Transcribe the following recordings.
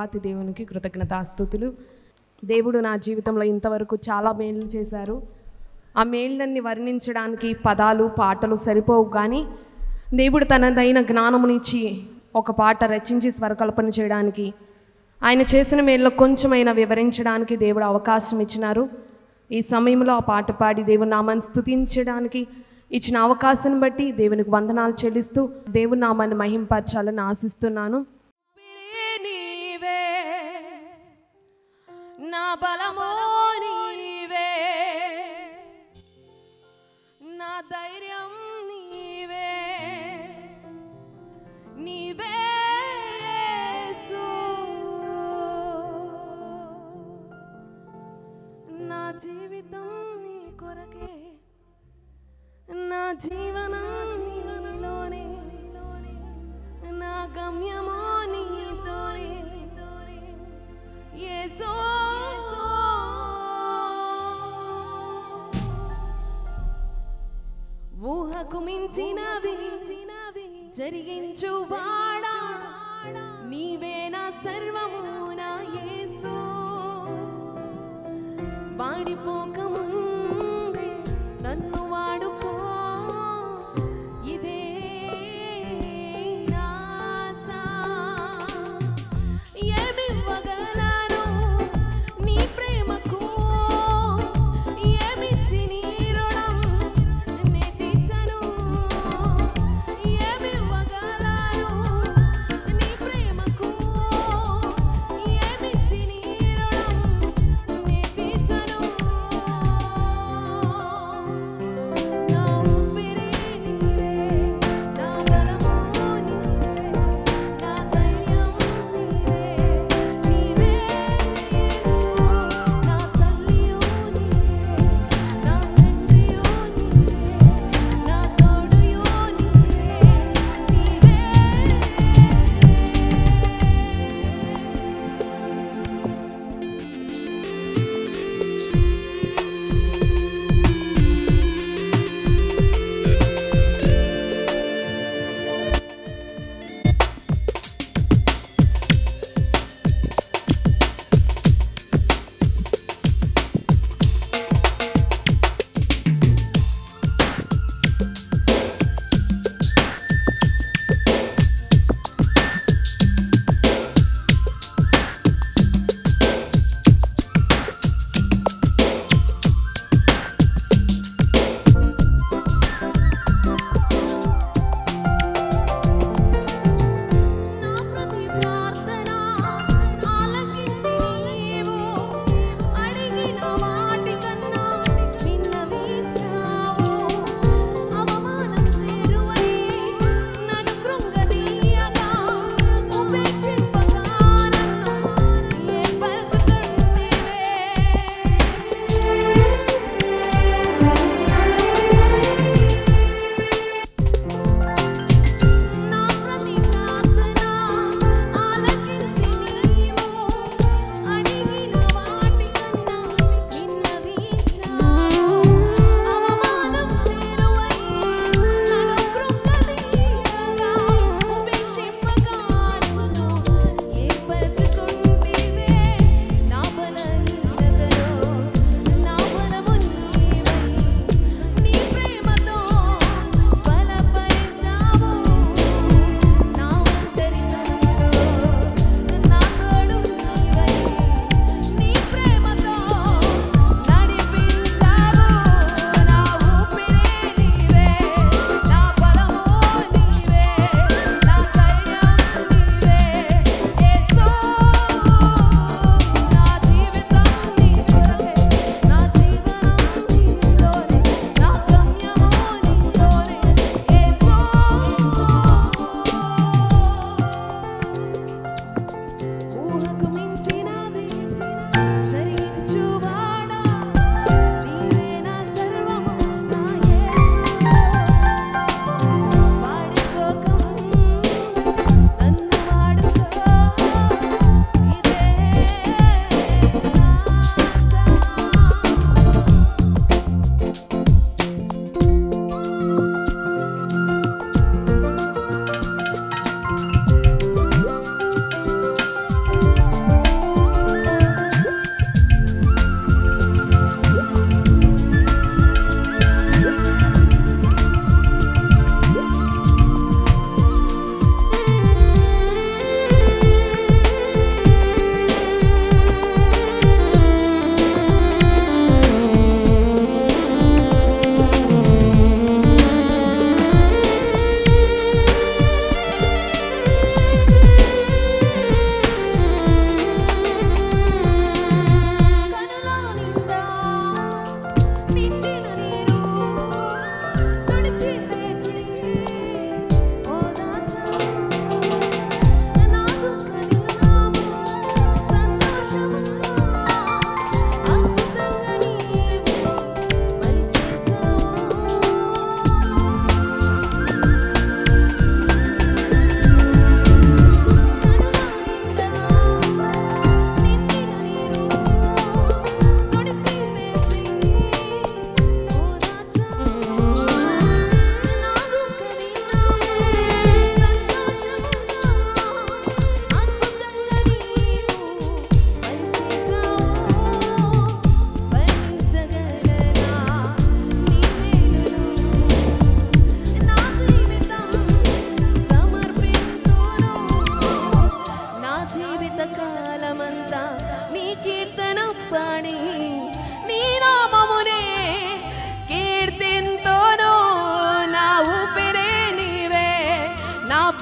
దేవాతి దేవునికి కృతజ్ఞతాస్థుతులు దేవుడు నా జీవితంలో ఇంతవరకు చాలా మేలు చేశారు ఆ మేళ్ళన్ని వర్ణించడానికి పదాలు పాటలు సరిపోవు కానీ దేవుడు తనదైన జ్ఞానమునిచ్చి ఒక పాట రచించి స్వరకల్పన చేయడానికి ఆయన చేసిన మేల్లో కొంచెమైనా వివరించడానికి దేవుడు అవకాశం ఇచ్చినారు ఈ సమయంలో ఆ పాట పాడి దేవుని నామాన్ని స్తుతించడానికి ఇచ్చిన అవకాశం బట్టి దేవునికి వందనాలు చెల్లిస్తూ దేవుని నామాన్ని మహింపరచాలని ఆశిస్తున్నాను నీవే నా బలమో నీవే నా ధైర్యం నీవే నీవే యేసు. నా జీవితం నీ కొరకే నా జీవనం నీలోనే నా గమ్యమో నీతోనే యేసో ఊహకు మించినవి జరిగించు వాడా నీవే నా సర్వము నా యేసు వాడిపోకముందే నన్ను వాడుకో ఇదే నా ఆశ. ఏమివ్వగలను నీ ప్రేమకు ఏమిచ్చి నీ రుణం నే తీర్చను ఏమివ్వగలను నీ ప్రేమకు ఏమిచ్చి నీ రుణం నే తీర్చను నా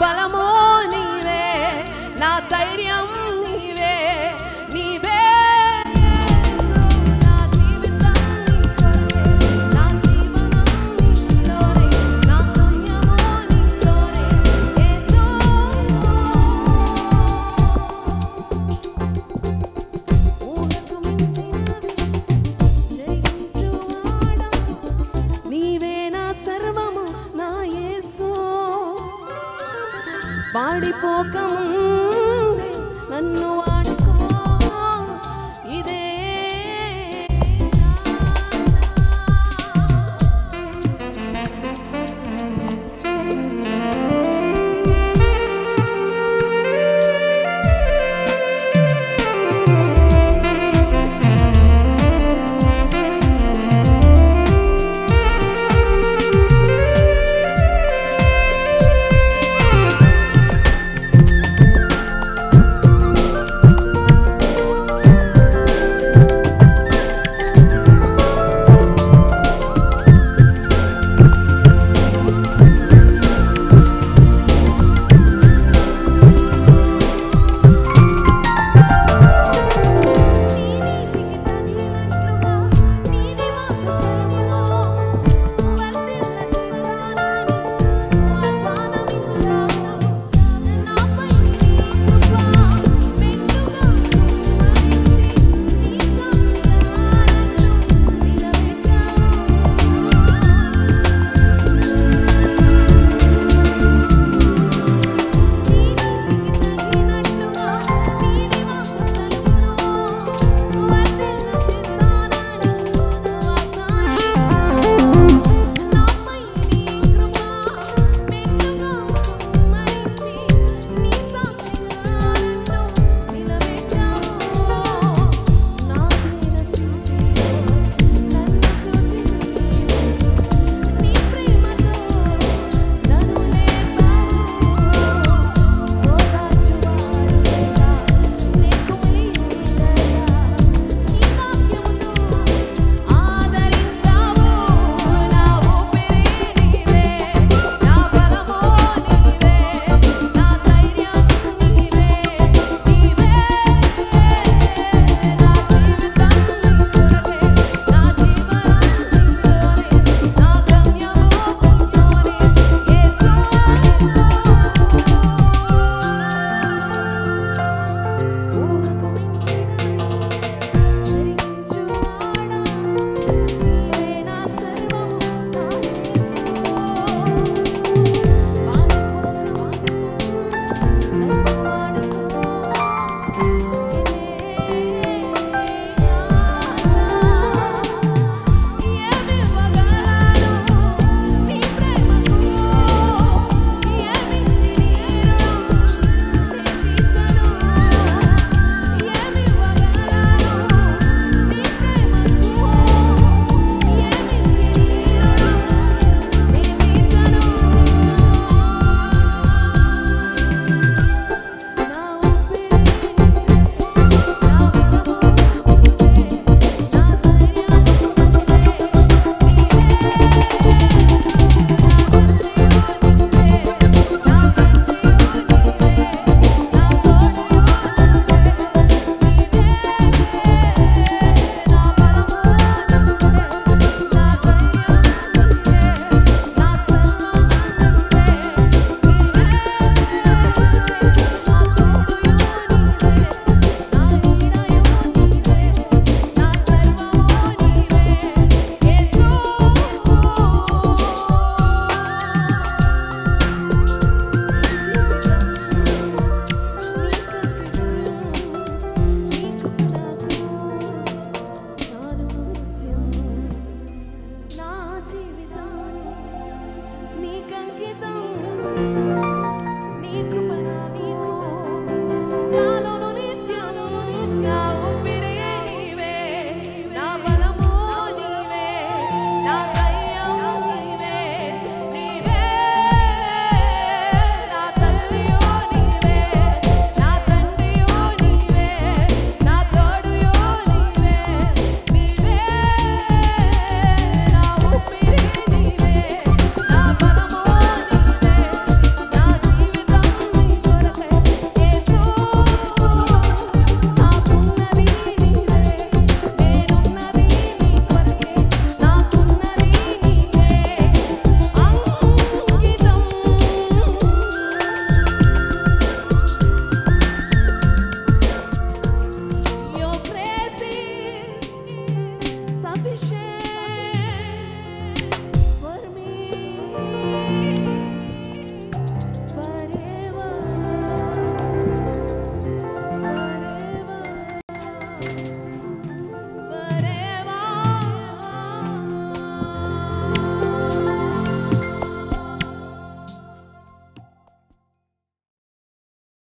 బలము నీవే నా ధైర్యం నీవే నీవే నా జీవితం నీలోనే, నా జీవనం నీలోనే, నా గమ్యము నీలోనే, యేసు. ఊహకు మించినవి జయించువాడా, నీవే నా సర్వము నా యేసు వాడిపోక